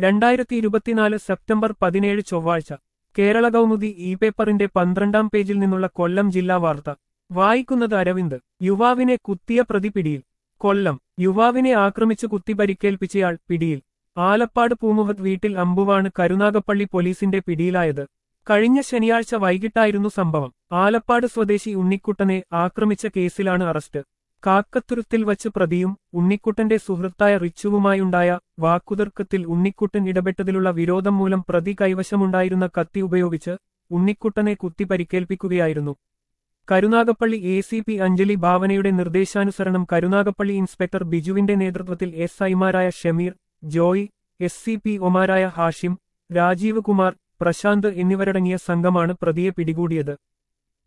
രണ്ടായിരത്തി ഇരുപത്തിനാല് സെപ്റ്റംബർ പതിനേഴ് ചൊവ്വാഴ്ച കേരള കൗമുദി ഇ പേപ്പറിന്റെ പന്ത്രണ്ടാം പേജിൽ നിന്നുള്ള കൊല്ലം ജില്ലാ വാർത്ത വായിക്കുന്നത് അരവിന്ദ് യുവാവിനെ കുത്തിയ പ്രതി പിടിയിൽ കൊല്ലം യുവാവിനെ ആക്രമിച്ചു കുത്തി പരിക്കേൽപ്പിച്ചയാൾ പിടിയിൽ ആലപ്പാട് പൂമുഖത്ത് വീട്ടിൽ അമ്പുവാണ് കരുനാഗപ്പള്ളി പോലീസിന്റെ പിടിയിലായത് കഴിഞ്ഞ ശനിയാഴ്ച വൈകിട്ടായിരുന്നു സംഭവം ആലപ്പാട് സ്വദേശി ഉണ്ണിക്കുട്ടനെ ആക്രമിച്ച കേസിലാണ് അറസ്റ്റ് കാക്കത്തുരുത്തിൽ വച്ച് പ്രതിയും ഉണ്ണിക്കുട്ടന്റെ സുഹൃത്തായ റിച്ചുവുമായുണ്ടായ വാക്കുതർക്കത്തിൽ ഉണ്ണിക്കുട്ടൻ ഇടപെട്ടതിലുള്ള വിരോധം മൂലം പ്രതി കൈവശമുണ്ടായിരുന്ന കത്തി ഉപയോഗിച്ച് ഉണ്ണിക്കുട്ടനെ കുത്തി പരിക്കേൽപ്പിക്കുകയായിരുന്നു Karunagappally A C P Anjali ഭാവനയുടെ നിർദ്ദേശാനുസരണം കരുനാഗപ്പള്ളി ഇൻസ്പെക്ടർ ബിജുവിന്റെ നേതൃത്വത്തിൽ എസ് ഐമാരായ Shameer Joy S C P ഒമാരായ ഹാഷിം രാജീവ് കുമാർ പ്രശാന്ത് എന്നിവരടങ്ങിയ സംഘമാണ് പ്രതിയെ പിടികൂടിയത്